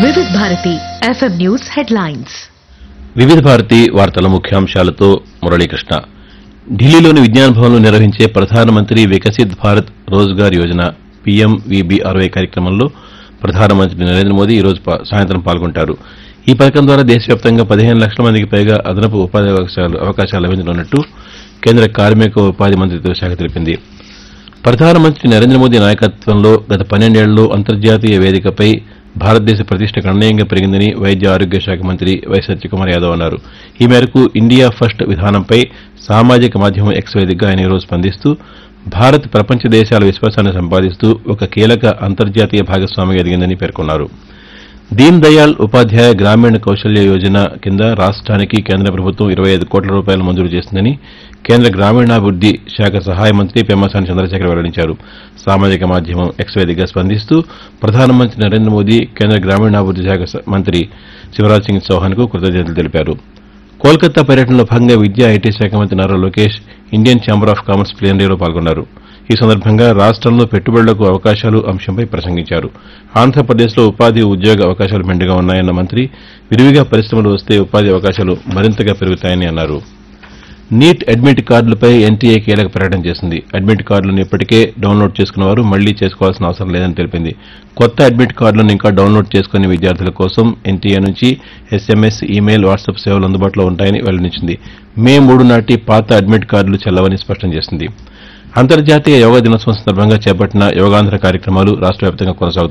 వివిధ Bharati FM news headlines వివిధ భారతి వార్తల ముఖ్యాంశాలతో మురళీకృష్ణ ఢిల్లీలోని విజ్ఞాన్ భవన్లో నిర్వహించే ప్రధానమంత్రి వికసిత్ భారత్ రోజ్గార్ యోజన పీఎంవీబీఆర్వై కార్యక్రమంలో ప్రధానమంత్రి నరేంద్ర మోదీ ఈరోజు పా- సాయంత్రం పాల్గొంటారు ఈ పథకం ద్వారా దేశవ్యాప్తంగా పదిహేను లక్షల మందికి పైగా అదనపు ఉపాధి అవకాశాలు అవకాశాలు లభించనున్నట్టు కేంద్ర కార్మిక ఉపాధి మంత్రిత్వ శాఖ తెలిపింది ప్రధానమంత్రి నరేంద్ర మోదీ నాయకత్వంలో గత పన్నెండేళ్లలో అంతర్జాతీయ వేదికపై భారతదేశ ప్రతిష్ట గణనీయంగా పెరిగిందని వైద్య ఆరోగ్య శాఖ మంత్రి వై సత్యకుమార్ యాదవ్ అన్నారు ఈ మేరకు ఇండియా ఫస్ట్ విధానంపై సామాజిక మాధ్యమం ఎక్స్ వేదికగా ఆయన ఈరోజు స్పందిస్తూ భారత్ ప్రపంచ దేశాల విశ్వాసాన్ని సంపాదిస్తూ ఒక కీలక అంతర్జాతీయ భాగస్వామిగా ఎదిగిందని పేర్కొన్నారు దీన్ దయాళ్ ఉపాధ్యాయ గ్రామీణ కౌశల్య యోజన కింద రాష్ట్రానికి కేంద్ర ప్రభుత్వం ఇరవై ఐదు కోట్ల రూపాయలు మంజూరు చేసిందని కేంద్ర గ్రామీణాభివృద్ది శాఖ సహాయ మంత్రి పెమ్మసాని చంద్రశేఖర్ వెల్లడించారు సామాజిక మాధ్యమం ఎక్స్ వేదికగా స్పందిస్తూ ప్రధానమంత్రి నరేంద్ర మోదీ కేంద్ర గ్రామీణాభివృద్ది శాఖ స- మంత్రి శివరాజ్ సింగ్ చౌహాన్ కు కృతజ్ఞతలు తెలిపారు కోల్కతా పర్యటనలో భాగంగా విద్యా ఐటీ శాఖ మంత్రి Nara Lokesh Indian chamber of commerce ప్లేనరీలో పాల్గొన్నారు ఈ సందర్భంగా రాష్ట్రంలో పెట్టుబడులకు అవకాశాలు అంశంపై ప్రసంగించారు ఆంధ్రప్రదేశ్లో ఉపాధి ఉద్యోగ అవకాశాలు మెండుగా ఉన్నాయన్న మంత్రి విరివిగా పరిశ్రమలు వస్తే ఉపాధి అవకాశాలు మరింతగా పెరుగుతాయని అన్నారు నీట్ అడ్మిట్ కార్డులపై ఎన్టీఏ కీలక ప్రకటన చేసింది అడ్మిట్ కార్డులను ఇప్పటికే డౌన్లోడ్ చేసుకున్న వారు మళ్లీ చేసుకోవాల్సిన అవసరం లేదని తెలిపింది కొత్త అడ్మిట్ కార్డులను ఇంకా డౌన్లోడ్ చేసుకునే విద్యార్థుల కోసం ఎన్టీఏ నుంచి ఎస్ఎంఎస్ ఈమెయిల్ వాట్సాప్ సేవలు అందుబాటులో ఉంటాయని వెల్లడించింది మే మూడు నాటి పాత అడ్మిట్ కార్డులు చెల్లవని స్పష్టం చేసింది అంతర్జాతీయ యోగా దినోత్సవం సందర్భంగా చేపట్టిన యోగాంధ్ర కార్యక్రమాలు రాష్ట్ర వ్యాప్తంగా కొనసాగుతున్నాయి